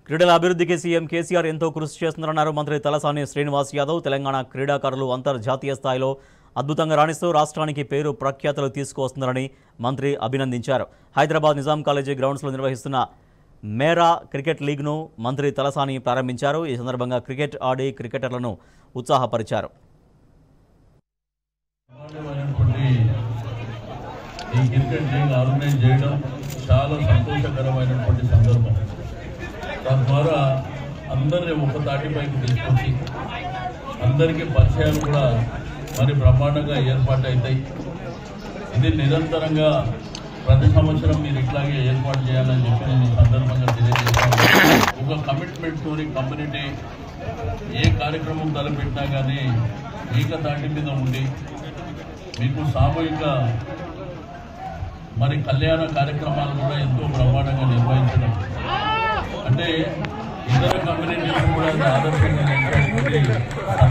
క్రీడల అభివృద్ధికి సీఎం కేసీఆర్ ఎంతో కృషి చేస్తున్నారన్నారు మంత్రి తలసాని శ్రీనివాస్ యాదవ్ తెలంగాణ క్రీడాకారులు అంతర్జాతీయ స్థాయిలో అద్భుతంగా రాణిస్తూ రాష్ట్రానికి పేరు ప్రఖ్యాతలు తీసుకువస్తున్నారని మంత్రి అభినందించారు హైదరాబాద్ నిజాం కాలేజీ గ్రౌండ్స్లో నిర్వహిస్తున్న మేరా క్రికెట్ లీగ్ను మంత్రి తలసాని ప్రారంభించారు ఈ సందర్భంగా క్రికెట్ ఆడి క్రికెటర్లను ఉత్సాహపరిచారు బ్రహ్మాండమైనటువంటి ఈ క్రికెట్ లీగ్ ఆర్గనైజ్ చేయడం చాలా సంతోషకరమైనటువంటి సందర్భం తద్వారా అందరినీ ఒక తాటిపైకి తీసుకొచ్చి అందరికీ పరిచయాలు కూడా మరి బ్రహ్మాండంగా ఏర్పాటు అవుతాయి ఇది నిరంతరంగా ప్రతి సంవత్సరం మీరు ఇట్లాగే ఏర్పాటు చేయాలని చెప్పి నేను ఈ సందర్భంగా తెలియజేస్తాను ఒక కమిట్మెంట్ తోని కమ్యూనిటీ ఏ కార్యక్రమం తలపెట్టినా కానీ ఏకతాటి మీద ఉండి మీకు సామూహిక మరి కళ్యాణ కార్యక్రమాలు కూడా ఎంతో బ్రహ్మాండంగా నిర్వహించడం అంటే ఇతర కమ్యూనిటీస్ కూడా అది ఆదర్శంగా నిలిచేటువంటి